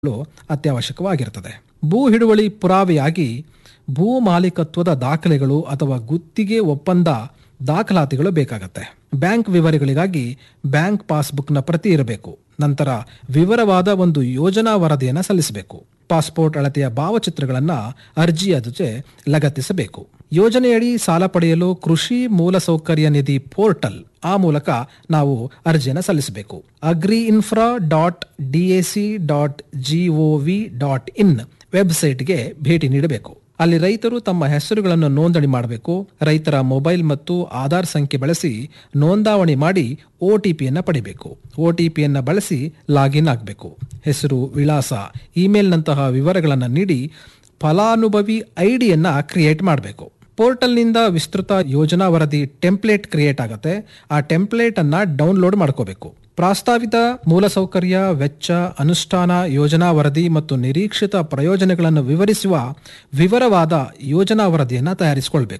ಗಳು ಅತ್ಯವಶ್ಯಕವಾಗಿರುತ್ತದೆ ಭೂ ಹಿಡುವಳಿ ಪುರಾವೆಯಾಗಿ ಭೂ ಮಾಲೀಕತ್ವದ ದಾಖಲೆಗಳು ಅಥವಾ ಗುತ್ತಿಗೆ ಒಪ್ಪಂದ ದಾಖಲಾತಿಗಳು ಬೇಕಾಗತ್ತೆ ಬ್ಯಾಂಕ್ ವಿವರಗಳಿಗಾಗಿ ಬ್ಯಾಂಕ್ ಪಾಸ್ಬುಕ್ನ ಪ್ರತಿ ಇರಬೇಕು ನಂತರ ವಿವರವಾದ ಒಂದು ಯೋಜನಾ ವರದಿಯನ್ನು ಸಲ್ಲಿಸಬೇಕು ಪಾಸ್ಪೋರ್ಟ್ ಅಳತೆಯ ಭಾವಚಿತ್ರಗಳನ್ನ ಅರ್ಜಿಯ ಜೊತೆ ಲಗತ್ತಿಸಬೇಕು ಯೋಜನೆಯಡಿ ಸಾಲ ಪಡೆಯಲು ಕೃಷಿ ಮೂಲಸೌಕರ್ಯ ನಿಧಿ ಪೋರ್ಟಲ್ ಆ ಮೂಲಕ ನಾವು ಅರ್ಜಿಯನ್ನು ಸಲ್ಲಿಸಬೇಕು agri infra dot DAC dot gov dot in ವೆಬ್ಸೈಟ್ಗೆ ಭೇಟಿ ನೀಡಬೇಕು ಅಲ್ಲಿ ರೈತರು ತಮ್ಮ ಹೆಸರುಗಳನ್ನು ನೋಂದಣಿ ಮಾಡಬೇಕು ರೈತರ ಮೊಬೈಲ್ ಮತ್ತು ಆಧಾರ್ ಸಂಖ್ಯೆ ಬಳಸಿ ನೋಂದಾವಣಿ ಮಾಡಿ ಒ ಟಿ ಪಿಯನ್ನು ಪಡಿಬೇಕು ಒ ಟಿ ಪಿಯನ್ನು ಬಳಸಿ ಲಾಗಿನ್ ಆಗಬೇಕು ಹೆಸರು ವಿಳಾಸ ಇಮೇಲ್ನಂತಹ ವಿವರಗಳನ್ನು ನೀಡಿ ಫಲಾನುಭವಿ ಐಡಿಯನ್ನು ಕ್ರಿಯೇಟ್ ಮಾಡಬೇಕು ಪೋರ್ಟಲ್ನಿಂದ ವಿಸ್ತೃತ ಯೋಜನಾ ವರದಿ ಟೆಂಪ್ಲೇಟ್ ಕ್ರಿಯೇಟ್ ಆಗುತ್ತೆ ಆ ಟೆಂಪ್ಲೇಟ್ ಅನ್ನ ಡೌನ್ಲೋಡ್ ಮಾಡ್ಕೋಬೇಕು ಪ್ರಾಸ್ತಾವಿತ ಮೂಲಸೌಕರ್ಯ ವೆಚ್ಚ ಅನುಷ್ಠಾನ ಯೋಜನಾ ವರದಿ ಮತ್ತು ನಿರೀಕ್ಷಿತ ಪ್ರಯೋಜನಗಳನ್ನು ವಿವರಿಸುವ ವಿವರವಾದ ಯೋಜನಾ ವರದಿಯನ್ನು ತಯಾರಿಸಿಕೊಳ್ಬೇಕು